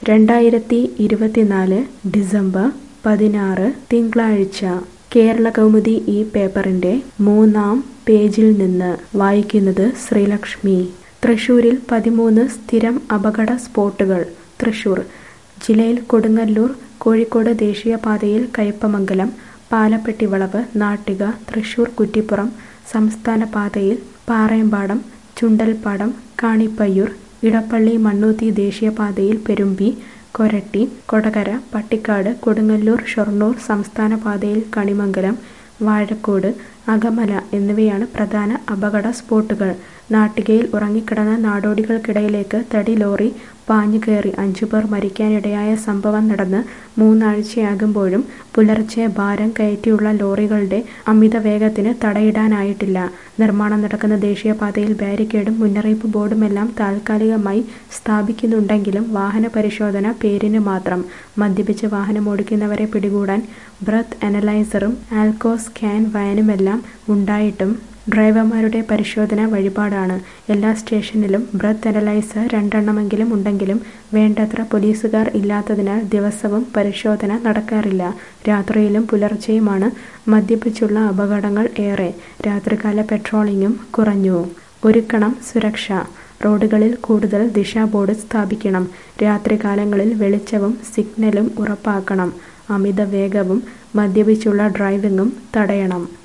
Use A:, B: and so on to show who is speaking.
A: രണ്ടായിരത്തി ഇരുപത്തിനാല് ഡിസംബർ പതിനാറ് തിങ്കളാഴ്ച കേരള കൗമുദി ഈ പേപ്പറിന്റെ മൂന്നാം പേജിൽ നിന്ന് വായിക്കുന്നത് ശ്രീലക്ഷ്മി തൃശൂരിൽ പതിമൂന്ന് സ്ഥിരം അപകട സ്പോട്ടുകൾ തൃശൂർ ജില്ലയിൽ കൊടുങ്ങല്ലൂർ കോഴിക്കോട് ദേശീയപാതയിൽ കയ്പമംഗലം പാലപ്പെട്ടി വളവ് നാട്ടിക തൃശൂർ കുറ്റിപ്പുറം സംസ്ഥാന പാതയിൽ പാറയമ്പാടം ചുണ്ടൽപ്പാടം കാണിപ്പയ്യൂർ ഇടപ്പള്ളി മണ്ണൂത്തി ദേശീയപാതയിൽ പെരുമ്പി കൊരട്ടി കൊടകര പട്ടിക്കാട് കൊടുങ്ങല്ലൂർ ഷൊർണൂർ സംസ്ഥാന പാതയിൽ കണിമംഗലം വാഴക്കോട് അകമല എന്നിവയാണ് പ്രധാന അപകട സ്പോട്ടുകൾ നാട്ടികയിൽ ഉറങ്ങിക്കിടന്ന നാടോടികൾക്കിടയിലേക്ക് തടി ലോറി പാഞ്ഞുകയറി അഞ്ചുപേർ മരിക്കാനിടയായ സംഭവം നടന്ന് മൂന്നാഴ്ചയാകുമ്പോഴും പുലർച്ചെ ഭാരം കയറ്റിയുള്ള ലോറികളുടെ അമിത വേഗത്തിന് തടയിടാനായിട്ടില്ല നിർമ്മാണം നടക്കുന്ന ദേശീയപാതയിൽ ബാരിക്കേഡും മുന്നറിയിപ്പ് ബോർഡുമെല്ലാം താൽക്കാലികമായി സ്ഥാപിക്കുന്നുണ്ടെങ്കിലും വാഹന പരിശോധന പേരിന് മാത്രം മദ്യപിച്ച് വാഹനമോടിക്കുന്നവരെ പിടികൂടാൻ ബ്രത്ത് അനലൈസറും ആൽക്കോ സ്കാൻ വാനുമെല്ലാം ഉണ്ടായിട്ടും ഡ്രൈവർമാരുടെ പരിശോധന വഴിപാടാണ് എല്ലാ സ്റ്റേഷനിലും ബ്രത്ത് അനലൈസർ രണ്ടെണ്ണമെങ്കിലും ഉണ്ടെങ്കിലും വേണ്ടത്ര പോലീസുകാർ ഇല്ലാത്തതിനാൽ ദിവസവും പരിശോധന നടക്കാറില്ല രാത്രിയിലും പുലർച്ചെയുമാണ് മദ്യപിച്ചുള്ള അപകടങ്ങൾ ഏറെ രാത്രികാല പെട്രോളിംഗും കുറഞ്ഞു ഒരുക്കണം സുരക്ഷ റോഡുകളിൽ കൂടുതൽ ദിശാ ബോർഡ് സ്ഥാപിക്കണം രാത്രികാലങ്ങളിൽ വെളിച്ചവും സിഗ്നലും ഉറപ്പാക്കണം അമിത വേഗവും മദ്യപിച്ചുള്ള ഡ്രൈവിംഗും തടയണം